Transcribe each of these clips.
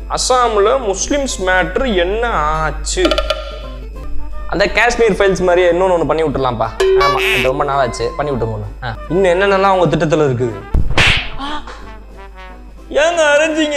அஸ்ஸாமில் Muslims matter என்ன ஆச்சு அந்த காஷ்மீர் ஃபைல்ஸ் மாதிரியே இன்னொன்று ஒன்று பண்ணி விட்டுலாம்ப்பா ஆமாம் அது ரொம்ப நாளாச்சு பண்ணி விட்டுங்க ஒன்று ஆ இன்னும் என்னென்னலாம் உங்கள் திட்டத்தில் இருக்குது ஏங்க அரைஞ்சிங்க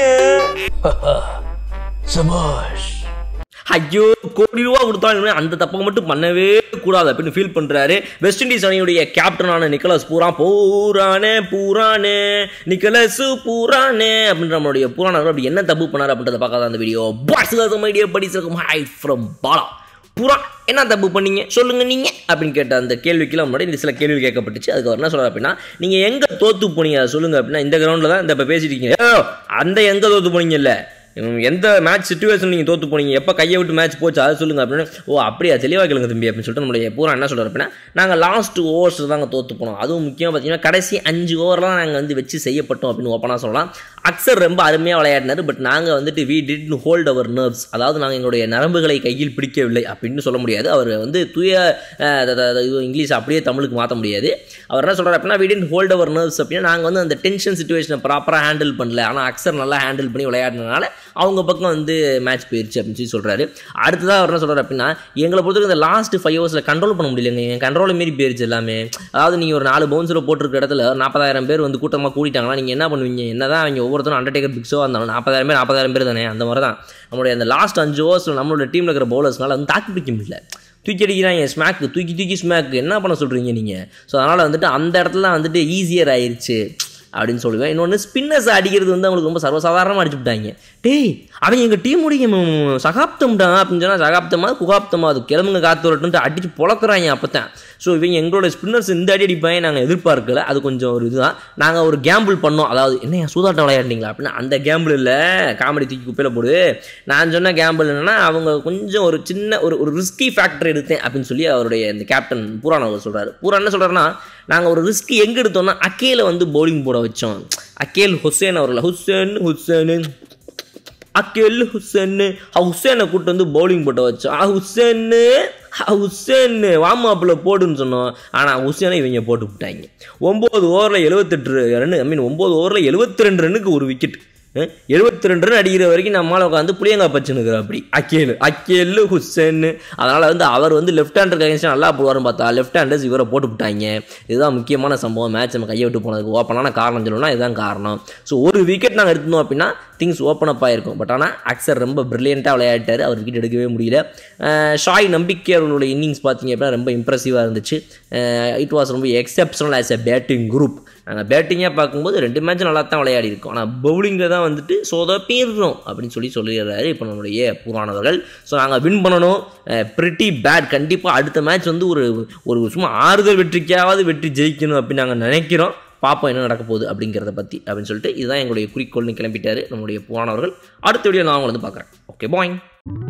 சபாஷ் ஐயோ கோடி ரூபா கொடுத்தாலும் அந்த தப்பை மட்டும் பண்ணவே கூடாது அப்படின்னு ஃபீல் பண்றாரு வெஸ்ட் இண்டீஸ் அணியுடைய கேப்டனான நிக்கலஸ் பூரா பூரானே பூரானே நிக்கலஸ் பூரானே அப்படின்ற நம்மளுடைய பூரானர் அப்படி என்ன தப்பு பண்ணாரு அப்படின்றத பார்க்காத அந்த வீடியோ பாஸ் மைடியா படிச்சிருக்கும் ஹை ஃப்ரம் பாலா பூரா என்ன தப்பு பண்ணீங்க சொல்லுங்க நீங்க அப்படின்னு கேட்ட அந்த கேள்விக்கெல்லாம் முன்னாடி இந்த சில கேள்வி கேட்கப்பட்டுச்சு அதுக்கு அவர் என்ன சொல்றாரு அப்படின்னா நீங்க எங்க தோத்து போனீங்க அதை சொல்லுங்க அப்படின்னா இந்த கிரவுண்டில் தான் இந்த இப்போ பேசிட்டு இருக்கீங்க ஏய், அந்த எங்க தோத்து போனீங்கல்ல உம், எந்த மேட்ச் சுச்சுவேஷன் நீங்கள் தோத்து போனீங்க எப்போ கையை விட்டு மேட்ச் போச்சு அதை சொல்லுங்க அப்படின்னு ஓ அப்படியா தெளிவாக கேளுங்க தம்பி அப்படின்னு சொல்லிட்டு நம்மளுடைய பூரா என்ன சொல்கிறார் அப்படின்னா நாங்கள் லாஸ்ட் ஓவர்ஸ் தாங்க தோத்து போனோம் அதுவும் முக்கியமாக பார்த்தீங்கன்னா கடைசி அஞ்சு ஓவர்லாம் நாங்கள் வந்து வச்சு செய்யப்பட்டோம் அப்படின்னு ஓப்பனாக சொல்லலாம் அக்சர் ரொம்ப அருமையாக விளையாடினார் பட் நாங்கள் வந்துட்டு we did hold our nerves அதாவது நாங்கள் எங்களுடைய நரம்புகளை கையில் பிடிக்கவில்லை அப்படின்னு சொல்ல முடியாது அவர் வந்து தூய அஹ், த- த- த- இது இங்கிலீஷ் அப்படியே தமிழுக்கு மாற்ற முடியாது அவர் என்ன சொல்கிறார் அப்படின்னா we did hold our nerves அப்படின்னா நாங்கள் வந்து அந்த டென்ஷன் சுச்சுவேஷனை ப்ராப்பராக ஹேண்டில் பண்ணல ஆனால் அக்சர் நல்லா ஹேண்டில் பண்ணி விளையாடினதுனால அவங்க பக்கம் வந்து மேட்ச் போயிடுச்சு அப்படின்னு சொல்லி சொல்கிறாரு அடுத்ததாக அவர் என்ன சொல்கிறார் அப்படின்னா எங்களை பொறுத்தவரைக்கும் இந்த லாஸ்ட் ஃபைவ் ஹவர்ஸில் கண்ட்ரோல் பண்ண முடியலங்க என் கண்ட்ரோலை மீறி போயிருச்சு எல்லாமே அதாவது நீங்கள் ஒரு நாலு பவுன்ஸில் போட்டிருக்க இடத்துல நாற்பதாயிரம் பேர் வந்து கூட்டமாக கூட்டிட்டாங்களா நீங்கள் என்ன பண்ணுவீங்க என்ன தான் அவங்க ஒவ்வொருத்தரும் அண்டர்டேக்கர் பிக்ஸோ இருந்தாலும் நாற்பதாயிரம் பேர் நாற்பதாயிரம் பேர் தானே அந்த மாதிரி தான் நம்மளுடைய அந்த லாஸ்ட் அஞ்சு ஓவர்ஸில் நம்மளோட டீமில் இருக்கிற பவுலர்ஸ்னால வந்து தாக்கு பிடிக்க முடியல தூக்கி அடிக்கிறாங்க ஸ்மாக் தூக்கி தூக்கி ஸ்மாக் என்ன பண்ண சொல்கிறீங்க நீங்கள் ஸோ அதனால் வந்துட்டு அந்த இடத்துல தான் வந்துட்டு ஈஸியர் ஆயிருச்சு அப்படின்னு சொல்லுவேன் இன்னொன்று ஸ்பின்னர்ஸ் அடிக்கிறது வந்து அவங்களுக்கு ரொம்ப சர்வசாதாரணமாக அடிச்சு விட்டாங்க டேய் அவன் எங்கள் டீமுடைய ம், சகாப்தம்டா அப்படின்னு சொன்னால் சகாப்தமா குகாப்தமா அது கிளம்புங்க காத்து வரட்டுன்ட்டு அடிச்சு பொழக்கிறாங்க அப்போ தான் ஸோ இவங்க எங்களோட ஸ்பின்னர்ஸ் இந்த அடி அடிப்பாங்க நாங்கள் எதிர்பார்க்கல அது கொஞ்சம் ஒரு இதுதான் நாங்கள் ஒரு கேம்பிள் பண்ணோம் அதாவது என்ன சூதாட்டம் விளையாடுறீங்களா அப்படின்னா அந்த கேம்பிள் இல்லை காமெடி தூக்கி குப்பையில் போடு நான் சொன்ன கேம்பிள் என்னன்னா அவங்க கொஞ்சம் ஒரு சின்ன ஒரு ஒரு ரிஸ்கி ஃபேக்டர் எடுத்தேன் அப்படின்னு சொல்லி அவருடைய இந்த கேப்டன் பூரான் அவர் சொல்கிறாரு பூரா என்ன சொல்கிறாருன்னா நாங்கள் ஒரு ரிஸ்க் எங்கே எடுத்தோம்னா அக்கேல வந்து பவுலிங் போட வச்சோம் அக்கேல் ஹுசேன் அவர்கள் ஹுசேன் ஹுசேனு அக்கேல் ஹுசேன்னு ஹுசேனை கூட்டு வந்து பவுலிங் போட்டு வச்சோம் ஆ ஹுசேன்னு ஹுசேன்னு வாமாப்பில் போடுன்னு சொன்னோம் ஆனால் ஹுசேனை இவங்க போட்டு விட்டாங்க ஒம்பது ஓவரில் எழுபத்தெட்டு ரன் ஐ மீன் ஒம்பது ஓவரில் எழுபத்தி ரெண்டு ரன்னுக்கு ஒரு விக்கெட் எழுபத்தி ரெண்டு ரன் அடிக்கிற வரைக்கும் நம்மளால் உட்காந்து புளியங்காய் பச்சுனுக்குற அப்படி அக்கேலு அக்கேலு ஹுசேன்னு அதனால் வந்து அவர் வந்து லெஃப்ட் ஹேண்டருக்கு அகேன்ஸ்ட் நல்லா போடுவார்னு பார்த்தா லெஃப்ட் ஹேண்டர்ஸ் இவரை போட்டு விட்டாங்க இதுதான் முக்கியமான சம்பவம் மேட்ச் நம்ம கையை விட்டு போனதுக்கு ஓப்பனான காரணம் சொல்லணும்னா இதுதான் காரணம் ஸோ ஒரு விக்கெட் நாங்கள் எடுத்தோம் அப்படின்னா திங்ஸ் ஓப்பன் அப் ஆயிருக்கும் பட் ஆனால் அக்சர் ரொம்ப பிரில்லியண்ட்டாக விளையாட்டார் அவர் விக்கெட் எடுக்கவே முடியல அஹ் ஷாய் நம்பிக்கை அவர்களுடைய இன்னிங்ஸ் பார்த்தீங்க அப்படின்னா ரொம்ப இம்ப்ரெசிவாக இருந்துச்சு இட் வாஸ் ரொம்ப exceptional as a batting group நாங்கள் பேட்டிங்காக பார்க்கும்போது ரெண்டு மேட்ச் நல்லா தான் விளையாடி இருக்கோம் ஆனால் பவுலிங்கில் தான் வந்துட்டு சொதப்பிடுறோம் அப்படின்னு சொல்லி சொல்லிடுறாரு இப்போ நம்மளுடைய புராணவர்கள் ஸோ நாங்கள் வின் பண்ணணும் பிரிட்டி பேட் கண்டிப்பாக அடுத்த மேட்ச் வந்து ஒரு ஒரு சும்மா ஆறுதல் வெற்றிக்காவது வெற்றி ஜெயிக்கணும் அப்படின்னு நாங்கள் நினைக்கிறோம் பார்ப்போம் என்ன நடக்க போகுது அப்படிங்கிறத பற்றி அப்படின்னு சொல்லிட்டு இதுதான் எங்களுடைய குறிக்கோள்னு கிளம்பிட்டாரு நம்மளுடைய புராணவர்கள் அடுத்த வீடியோ நான் உங்களை வந்து பார்க்குறேன் ஓகே பாய்